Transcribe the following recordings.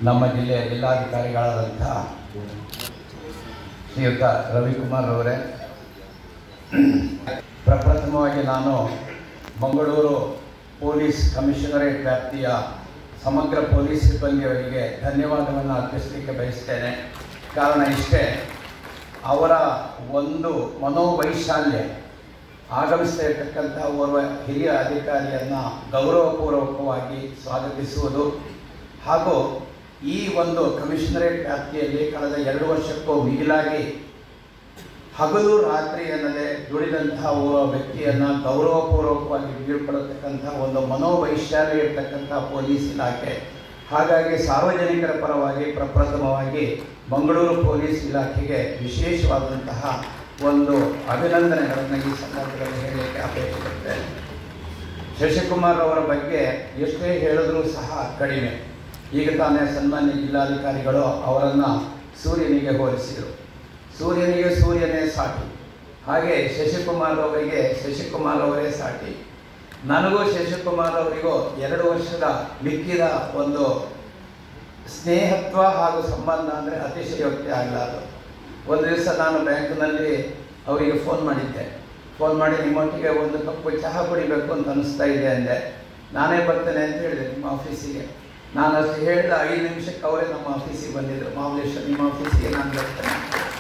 ನಮ್ಮ ಜಿಲ್ಲೆಯ ಜಿಲ್ಲಾಧಿಕಾರಿಗಳಾದಂಥ ಶ್ರೀಯುತ ರವಿಕುಮಾರ್ ಅವರೇ ಪ್ರಪ್ರಥಮವಾಗಿ ನಾನು ಮಂಗಳೂರು ಪೊಲೀಸ್ ಕಮಿಷನರೇಟ್ ವ್ಯಾಪ್ತಿಯ ಸಮಗ್ರ ಪೊಲೀಸ್ ಸಿಬ್ಬಂದಿಯವರಿಗೆ ಧನ್ಯವಾದವನ್ನು ಅರ್ಪಿಸಲಿಕ್ಕೆ ಬಯಸ್ತೇನೆ ಕಾರಣ ಇಷ್ಟೇ ಅವರ ಒಂದು ಮನೋವೈಶಾಲ್ಯ ಆಗಮಿಸ್ತಾ ಇರತಕ್ಕಂಥ ಓರ್ವ ಹಿರಿಯ ಅಧಿಕಾರಿಯನ್ನು ಗೌರವಪೂರ್ವಕವಾಗಿ ಸ್ವಾಗತಿಸುವುದು ಹಾಗೂ ಈ ಒಂದು ಕಮಿಷನರೇಟ್ ವ್ಯಾಪ್ತಿಯಲ್ಲಿ ಕಳೆದ ಎರಡು ವರ್ಷಕ್ಕೂ ಮಿಗಿಲಾಗಿ ಹಗಲು ರಾತ್ರಿ ಎನ್ನದೆ ದುಡಿದಂತಹ ಓರ್ವ ವ್ಯಕ್ತಿಯನ್ನು ಗೌರವಪೂರ್ವಕವಾಗಿ ಬೀಳ್ಪಡತಕ್ಕಂಥ ಒಂದು ಮನೋವೈಶಾಲ್ಯ ಇರತಕ್ಕಂಥ ಪೊಲೀಸ್ ಇಲಾಖೆ ಹಾಗಾಗಿ ಸಾರ್ವಜನಿಕರ ಪರವಾಗಿ ಪ್ರಪ್ರಥಮವಾಗಿ ಮಂಗಳೂರು ಪೊಲೀಸ್ ಇಲಾಖೆಗೆ ವಿಶೇಷವಾದಂತಹ ಒಂದು ಅಭಿನಂದನೆಗಳನ್ನು ಈ ಸಂದರ್ಭದಲ್ಲಿ ಹೇಳಲಿಕ್ಕೆ ಅಪೇಕ್ಷಿಸುತ್ತೇನೆ ಶಶಿಕುಮಾರ್ ಅವರ ಬಗ್ಗೆ ಎಷ್ಟೇ ಹೇಳಿದ್ರೂ ಸಹ ಕಡಿಮೆ ಈಗ ತಾನೇ ಸನ್ಮಾನ್ಯ ಜಿಲ್ಲಾಧಿಕಾರಿಗಳು ಅವರನ್ನು ಸೂರ್ಯನಿಗೆ ಹೋಲಿಸಿದರು ಸೂರ್ಯನಿಗೆ ಸೂರ್ಯನೇ ಸಾಟಿ ಹಾಗೆ ಶಶಿಕುಮಾರ್ ಅವರಿಗೆ ಶಶಿಕುಮಾರ್ ಅವರೇ ಸಾಟಿ ನನಗೂ ಶಶಿಕುಮಾರ್ ಅವರಿಗೂ ಎರಡು ವರ್ಷದ ಮಿಕ್ಕಿದ ಒಂದು ಸ್ನೇಹತ್ವ ಹಾಗೂ ಸಂಬಂಧ ಅಂದರೆ ಅತಿಶಯೋಕ್ತಿ ಆಗಲಾರದು ಒಂದು ದಿವಸ ನಾನು ಬ್ಯಾಂಕ್ನಲ್ಲಿ ಅವರಿಗೆ ಫೋನ್ ಮಾಡಿದ್ದೆ ಫೋನ್ ಮಾಡಿ ನಿಮ್ಮೊಟ್ಟಿಗೆ ಒಂದು ಕಪ್ಪು ಚಹಾ ಕುಡಿಬೇಕು ಅಂತ ಅನಿಸ್ತಾ ಇದೆ ಅಂದೆ ನಾನೇ ಬರ್ತೇನೆ ಅಂತ ಹೇಳಿದೆ ನಿಮ್ಮ ಆಫೀಸಿಗೆ ನಾನು ಅಷ್ಟು ಹೇಳಿದ ಐದು ನಿಮಿಷಕ್ಕೆ ಅವರೇ ನಮ್ಮ ಆಫೀಸಿಗೆ ಬಂದಿದ್ದರು ಮಹಾಬಲೇಶ್ವರ್ ನಿಮ್ಮ ಆಫೀಸಿಗೆ ನಾನು ಬರ್ತೇನೆ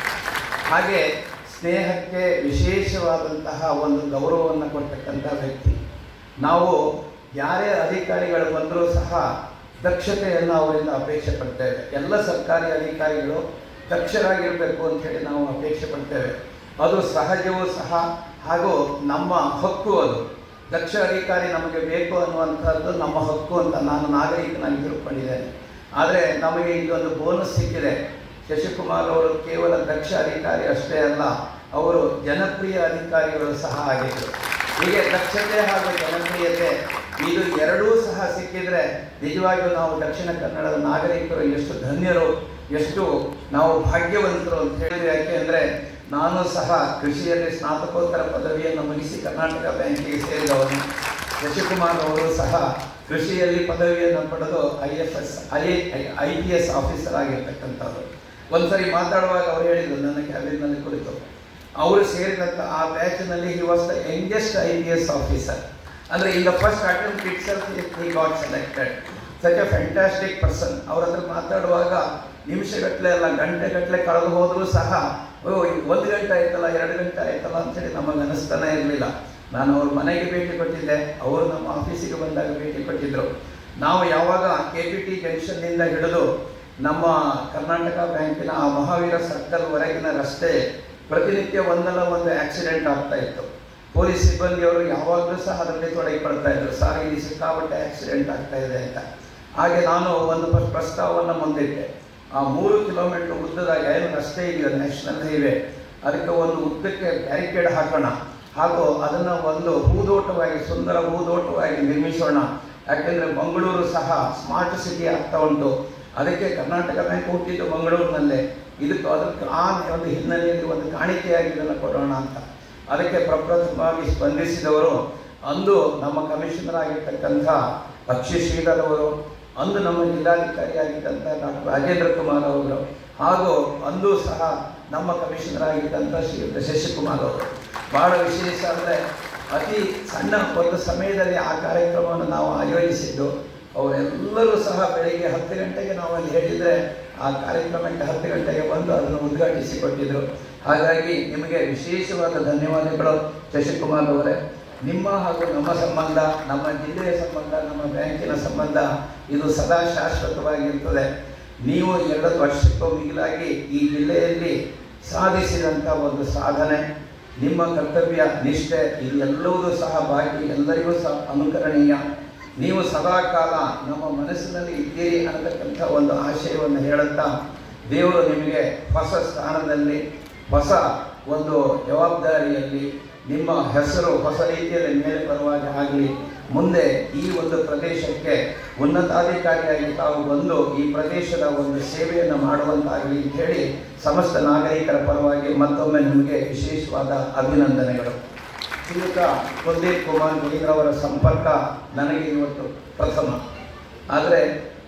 ಹಾಗೆ ಸ್ನೇಹಕ್ಕೆ ವಿಶೇಷವಾದಂತಹ ಒಂದು ಗೌರವವನ್ನು ಕೊಡ್ತಕ್ಕಂಥ ವ್ಯಕ್ತಿ ನಾವು ಯಾರೇ ಅಧಿಕಾರಿಗಳು ಬಂದರೂ ಸಹ ದಕ್ಷತೆಯನ್ನು ಅವರಿಂದ ಅಪೇಕ್ಷೆ ಪಡ್ತೇವೆ ಎಲ್ಲ ಸರ್ಕಾರಿ ಅಧಿಕಾರಿಗಳು ದಕ್ಷರಾಗಿರಬೇಕು ಅಂತ ಹೇಳಿ ನಾವು ಅಪೇಕ್ಷೆ ಪಡ್ತೇವೆ ಅದು ಸಹಜವೂ ಸಹ ಹಾಗೂ ನಮ್ಮ ಹಕ್ಕು ಅದು ದಕ್ಷ ಅಧಿಕಾರಿ ನಮಗೆ ಬೇಕು ಅನ್ನುವಂಥದ್ದು ನಮ್ಮ ಹಕ್ಕು ಅಂತ ನಾನು ನಾಗರಿಕನಾಗಿ ತಿಳ್ಕೊಂಡಿದ್ದೇನೆ ಆದರೆ ನಮಗೆ ಇದೊಂದು ಬೋನಸ್ ಸಿಕ್ಕಿದೆ ಶಶಿಕುಮಾರ್ ಅವರು ಕೇವಲ ದಕ್ಷ ಅಧಿಕಾರಿ ಅಷ್ಟೇ ಅಲ್ಲ ಅವರು ಜನಪ್ರಿಯ ಅಧಿಕಾರಿಗಳು ಸಹ ಆಗಿದ್ದರು ಹೀಗೆ ದಕ್ಷತೆ ಹಾಗೂ ಜನಪ್ರಿಯತೆ ಇದು ಎರಡೂ ಸಹ ಸಿಕ್ಕಿದ್ರೆ ನಿಜವಾಗಿಯೂ ನಾವು ದಕ್ಷಿಣ ಕನ್ನಡದ ನಾಗರಿಕರು ಎಷ್ಟು ಧನ್ಯರು ಎಷ್ಟು ನಾವು ಭಾಗ್ಯವಂತರು ಅಂತ ಹೇಳಿದ್ರೆ ಯಾಕೆ ಅಂದರೆ ನಾನು ಸಹ ಕೃಷಿಯಲ್ಲಿ ಸ್ನಾತಕೋತ್ತರ ಪದವಿಯನ್ನು ಮುಗಿಸಿ ಕರ್ನಾಟಕ ಬ್ಯಾಂಕಿಗೆ ಸೇರಿದವನು ಶಶಿಕುಮಾರ್ ಅವರು ಸಹ ಕೃಷಿಯಲ್ಲಿ ಪದವಿಯನ್ನು ಪಡೆದು I F S I I P S officer ಆಗಿರ್ತಕ್ಕಂಥವ್ರು ಒಂದ್ಸರಿ ಮಾತಾಡುವಾಗ ಅವರು ಹೇಳಿದರು ನನ್ನ ಕ್ಯಾಬಿನ್ನಲ್ಲಿ ಕುರಿತು ಅವರು ಸೇರಿದಂಥ ಆ ಬ್ಯಾಚ್ನಲ್ಲಿ he was the youngest I P S officer ಅಂದರೆ in the first attempt itself he got selected such a fantastic person ಅವ್ರ ಹತ್ರ ಮಾತಾಡುವಾಗ ನಿಮಿಷಗಟ್ಟಲೆ ಅಲ್ಲ ಗಂಟೆಗಟ್ಟಲೆ ಕಳೆದು ಹೋದರೂ ಸಹ ಓ ಒಂದು ಗಂಟೆ ಆಯ್ತಲ್ಲ ಎರಡು ಗಂಟೆ ಆಯ್ತಲ್ಲ ಅಂತೇಳಿ ನಮಗೆ ಅನಿಸ್ತಾನೆ ಇರಲಿಲ್ಲ ನಾನು ಅವ್ರ ಮನೆಗೆ ಭೇಟಿ ಕೊಟ್ಟಿದ್ದೆ ಅವರು ನಮ್ಮ ಆಫೀಸಿಗೆ ಬಂದಾಗ ಭೇಟಿ ಕೊಟ್ಟಿದ್ದರು ನಾವು ಯಾವಾಗ ಕೆ ಪಿ ಟಿ ಜಂಕ್ಷನ್ನಿಂದ ಹಿಡಿದು ನಮ್ಮ ಕರ್ನಾಟಕ ಬ್ಯಾಂಕಿನ ಆ ಮಹಾವೀರ ಸರ್ಕಲ್ವರೆಗಿನ ರಸ್ತೆ ಪ್ರತಿನಿತ್ಯ ಒಂದಲ್ಲ ಒಂದು ಆಕ್ಸಿಡೆಂಟ್ ಆಗ್ತಾ ಇತ್ತು ಪೊಲೀಸ್ ಸಿಬ್ಬಂದಿಯವರು ಯಾವಾಗಲೂ ಸಹ ಅದರಲ್ಲಿ ತೊಡಗಿಕೊಳ್ತಾ ಇದ್ರು ಸಾರ್ ಇಲ್ಲಿ ಸಿಕ್ಕಾಪಟ್ಟೆ ಆಕ್ಸಿಡೆಂಟ್ ಆಗ್ತಾ ಇದೆ ಅಂತ ಹಾಗೆ ನಾನು ಒಂದು ಪ್ರ- ಪ್ರಸ್ತಾವವನ್ನು ಮುಂದಿಟ್ಟೆ ಆ ಮೂರು ಕಿಲೋಮೀಟರ್ ಉದ್ದದ ಏನು ರಸ್ತೆ ಇದೆಯೋ ನ್ಯಾಷನಲ್ ಹೈವೇ ಅದಕ್ಕೆ ಒಂದು ಉದ್ದಕ್ಕೆ ಬ್ಯಾರಿಕೇಡ್ ಹಾಕೋಣ ಹಾಗೂ ಅದನ್ನು ಒಂದು ಹೂದೋಟವಾಗಿ ಸುಂದರ ಹೂದೋಟವಾಗಿ ನಿರ್ಮಿಸೋಣ ಯಾಕೆಂದರೆ ಮಂಗಳೂರು ಸಹ ಸ್ಮಾರ್ಟ್ ಸಿಟಿ ಆಗ್ತಾ ಉಂಟು ಅದಕ್ಕೆ ಕರ್ನಾಟಕ ಬ್ಯಾಂಕ್ ಹುಟ್ಟಿದ್ದು ಮಂಗಳೂರಿನಲ್ಲೇ ಇದಕ್ಕೆ ಅದಕ್ಕೆ ಆ ಒಂದು ಹಿನ್ನೆಲೆಯಲ್ಲಿ ಒಂದು ಕಾಣಿಕೆಯಾಗಿ ಇದನ್ನು ಕೊಡೋಣ ಅಂತ ಅದಕ್ಕೆ ಪ್ರಪ್ರಥಮವಾಗಿ ಸ್ಪಂದಿಸಿದವರು ಅಂದು ನಮ್ಮ ಕಮಿಷನರ್ ಆಗಿರ್ತಕ್ಕಂಥ ಅಕ್ಷಿ ಶ್ರೀಧರ್ ಅವರು ಅಂದು ನಮ್ಮ ಜಿಲ್ಲಾಧಿಕಾರಿಯಾಗಿದ್ದಂಥ ಡಾಕ್ಟರ್ ರಾಜೇಂದ್ರ ಕುಮಾರ್ ಅವರು ಹಾಗೂ ಅಂದು ಸಹ ನಮ್ಮ ಕಮಿಷನರ್ ಆಗಿದ್ದಂಥ ಶ್ರೀಯುತ ಶಶಿಕುಮಾರ್ ಅವರು ಬಹಳ ವಿಶೇಷ ಅಂದರೆ ಅತಿ ಸಣ್ಣ ಒಂದು ಸಮಯದಲ್ಲಿ ಆ ಕಾರ್ಯಕ್ರಮವನ್ನು ನಾವು ಆಯೋಜಿಸಿದ್ದು ಅವರೆಲ್ಲರೂ ಸಹ ಬೆಳಿಗ್ಗೆ ಹತ್ತು ಗಂಟೆಗೆ ನಾವು ಅಲ್ಲಿ ಹೇಳಿದರೆ ಆ ಕಾರ್ಯಕ್ರಮಕ್ಕೆ ಹತ್ತು ಗಂಟೆಗೆ ಬಂದು ಅದನ್ನು ಉದ್ಘಾಟಿಸಿ ಕೊಟ್ಟಿದ್ದರು ಹಾಗಾಗಿ ನಿಮಗೆ ವಿಶೇಷವಾದ ಧನ್ಯವಾದಗಳು ಶಶಿಕುಮಾರ್ ಅವರೇ ನಿಮ್ಮ ಹಾಗೂ ನಮ್ಮ ಸಂಬಂಧ ನಮ್ಮ ಜಿಲ್ಲೆಯ ಸಂಬಂಧ ನಮ್ಮ ಬ್ಯಾಂಕಿನ ಸಂಬಂಧ ಇದು ಸದಾ ಶಾಶ್ವತವಾಗಿರ್ತದೆ ನೀವು ಎರಡು ವರ್ಷಕ್ಕೂ ಮಿಗಿಲಾಗಿ ಈ ಜಿಲ್ಲೆಯಲ್ಲಿ ಸಾಧಿಸಿದಂಥ ಒಂದು ಸಾಧನೆ ನಿಮ್ಮ ಕರ್ತವ್ಯ ನಿಷ್ಠೆ ಇದು ಎಲ್ಲವೂ ಸಹ ಬಾಕಿ ಎಲ್ಲರಿಗೂ ಸಹ ಅನುಕರಣೀಯ ನೀವು ಸದಾ ಕಾಲ ನಮ್ಮ ಮನಸ್ಸಿನಲ್ಲಿ ಇದ್ದೀರಿ ಅನ್ನತಕ್ಕಂಥ ಒಂದು ಆಶಯವನ್ನು ಹೇಳುತ್ತಾ ದೇವರು ನಿಮಗೆ ಹೊಸ ಸ್ಥಾನದಲ್ಲಿ ಹೊಸ ಒಂದು ಜವಾಬ್ದಾರಿಯಲ್ಲಿ ನಿಮ್ಮ ಹೆಸರು ಹೊಸ ರೀತಿಯಲ್ಲಿ ಮೇಲೆ ಬರುವಾಗ ಆಗಲಿ ಮುಂದೆ ಈ ಒಂದು ಪ್ರದೇಶಕ್ಕೆ ಉನ್ನತಾಧಿಕಾರಿಯಾಗಿ ತಾವು ಬಂದು ಈ ಪ್ರದೇಶದ ಒಂದು ಸೇವೆಯನ್ನು ಮಾಡುವಂತಾಗಲಿ ಅಂತ ಹೇಳಿ ಸಮಸ್ತ ನಾಗರಿಕರ ಪರವಾಗಿ ಮತ್ತೊಮ್ಮೆ ನಿಮಗೆ ವಿಶೇಷವಾದ ಅಭಿನಂದನೆಗಳು ಶ್ರೀಯುತ ಕುಲ್ದೀಪ್ ಕುಮಾರ್ ಗುಡಿರವರ ಸಂಪರ್ಕ ನನಗೆ ಇವತ್ತು ಪ್ರಥಮ ಆದರೆ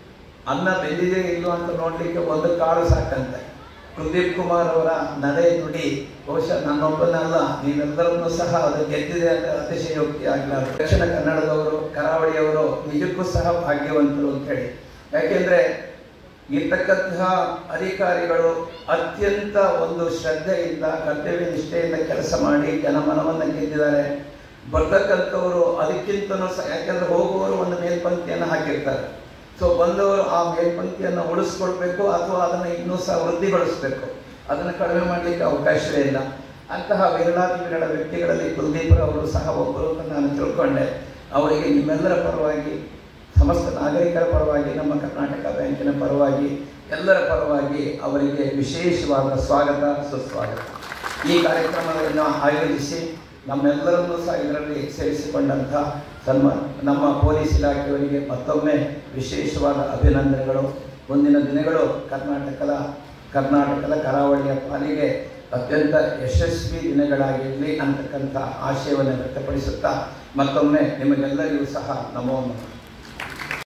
ಅನ್ನ ಬೆಂದಿದೆ ಇಲ್ಲೋ ಅಂತ ನೋಡಲಿಕ್ಕೆ ಒಂದು ಕಾಳು ಸಾಕಂತೆ ಕುಲ್ದೀಪ್ ಕುಮಾರ್ ಅವರ ನಡೆ ನುಡಿ ಬಹುಶಃ ನನ್ನೊಬ್ಬನಲ್ಲ ನೀವೆಲ್ಲರನ್ನೂ ಸಹ ಅದು ಗೆದ್ದಿದೆ ಅಂತ ಅತಿಶಯೋಕ್ತಿ ಆಗಲಾರ ದಕ್ಷಿಣ ಕನ್ನಡದವರು ಕರಾವಳಿಯವರು ನಿಜಕ್ಕೂ ಸಹ ಭಾಗ್ಯವಂತರು ಅಂತೇಳಿ ಯಾಕೆಂದ್ರೆ ಇರ್ತಕ್ಕಂತಹ ಅಧಿಕಾರಿಗಳು ಅತ್ಯಂತ ಒಂದು ಶ್ರದ್ಧೆಯಿಂದ ಕರ್ತವ್ಯ ನಿಷ್ಠೆಯಿಂದ ಕೆಲಸ ಮಾಡಿ ಜನಮನವನ್ನು ಗೆದ್ದಿದ್ದಾರೆ ಬರ್ತಕ್ಕಂಥವರು ಅದಕ್ಕಿಂತನೂ ಸಹ ಯಾಕೆಂದ್ರೆ ಹೋಗುವವರು ಒಂದು ಮೇಲ್ಪಂಕ್ತಿಯನ್ನು ಹಾಕಿರ್ತಾರೆ ಸೊ ಬಂದವರು ಆ ಮೇಲ್ಪಂಕ್ತಿಯನ್ನು ಉಳಿಸ್ಕೊಳ್ಬೇಕು ಅಥವಾ ಅದನ್ನು ಇನ್ನೂ ಸಹ ವೃದ್ಧಿಗೊಳಿಸಬೇಕು ಅದನ್ನು ಕಡಿಮೆ ಮಾಡಲಿಕ್ಕೆ ಅವಕಾಶವೇ ಇಲ್ಲ ಅಂತಹ ವಿರಳಾತಿ ವಿರಳ ವ್ಯಕ್ತಿಗಳಲ್ಲಿ ಕುಲ್ದೀಪರವರು ಸಹ ಒಬ್ಬರು ಅಂತ ನಾನು ತಿಳ್ಕೊಂಡೆ ಅವರಿಗೆ ನಿಮ್ಮೆಲ್ಲರ ಪರವಾಗಿ ಸಮಸ್ತ ನಾಗರಿಕರ ಪರವಾಗಿ ನಮ್ಮ ಕರ್ನಾಟಕ ಬ್ಯಾಂಕಿನ ಪರವಾಗಿ ಎಲ್ಲರ ಪರವಾಗಿ ಅವರಿಗೆ ವಿಶೇಷವಾದ ಸ್ವಾಗತ ಸುಸ್ವಾಗತ ಈ ಕಾರ್ಯಕ್ರಮವನ್ನು ಆಯೋಜಿಸಿ ನಮ್ಮೆಲ್ಲರನ್ನೂ ಸಹ ಇದರಲ್ಲಿ ಸೇರಿಸಿಕೊಂಡಂಥ ಸನ್ಮ ನಮ್ಮ ಪೊಲೀಸ್ ಇಲಾಖೆಯವರಿಗೆ ಮತ್ತೊಮ್ಮೆ ವಿಶೇಷವಾದ ಅಭಿನಂದನೆಗಳು ಮುಂದಿನ ದಿನಗಳು ಕರ್ನಾಟಕದ ಕರ್ನಾಟಕದ ಕರಾವಳಿಯ ಪಾಲಿಗೆ ಅತ್ಯಂತ ಯಶಸ್ವಿ ದಿನಗಳಾಗಿರಲಿ ಅಂತಕ್ಕಂಥ ಆಶಯವನ್ನು ವ್ಯಕ್ತಪಡಿಸುತ್ತಾ ಮತ್ತೊಮ್ಮೆ ನಿಮಗೆಲ್ಲರಿಗೂ ಸಹ ನಮೋ ನಮಃ